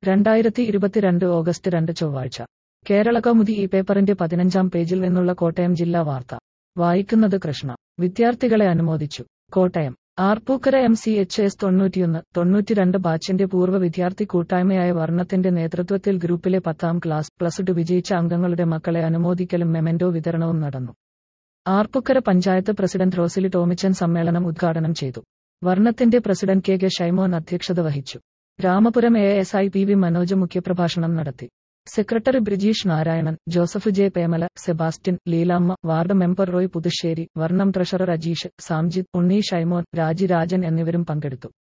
രണ്ടായിരത്തി ഇരുപത്തിരണ്ട് ഓഗസ്റ്റ് രണ്ട് ചൊവ്വാഴ്ച കേരള കൗമുദി ഈ പേപ്പറിന്റെ പതിനഞ്ചാം പേജിൽ നിന്നുള്ള കോട്ടയം ജില്ലാ വാർത്ത വായിക്കുന്നത് കൃഷ്ണ വിദ്യാർത്ഥികളെ അനുമോദിച്ചു Kottayam Arpookara M C H S തൊണ്ണൂറ്റിയൊന്ന് തൊണ്ണൂറ്റിരണ്ട് ബാച്ചിന്റെ പൂർവ്വ വിദ്യാർത്ഥി കൂട്ടായ്മയായ വർണ്ണത്തിന്റെ നേതൃത്വത്തിൽ ഗ്രൂപ്പിലെ പത്താം ക്ലാസ് പ്ലസ് ടു വിജയിച്ച അംഗങ്ങളുടെ മക്കളെ അനുമോദിക്കലും മെമന്റോ വിതരണവും നടന്നു ആർപ്പുക്കര പഞ്ചായത്ത് പ്രസിഡന്റ് റോസിലി ടോമിച്ചൻ സമ്മേളനം ഉദ്ഘാടനം ചെയ്തു വർണ്ണത്തിന്റെ പ്രസിഡന്റ് കെ കെ ഷൈമോൻ അധ്യക്ഷത വഹിച്ചു Ramapuram A S I P V Manoj മുഖ്യപ്രഭാഷണം നടത്തി secretary Brijeesh Narayanan Joseph J Pemala Sebastian Leelamma ward member Roy Puthussery Varnam treasurer Ajeesh Samjith Unni Shaimon Raji Rajan എന്നിവരും പങ്കെടുത്തു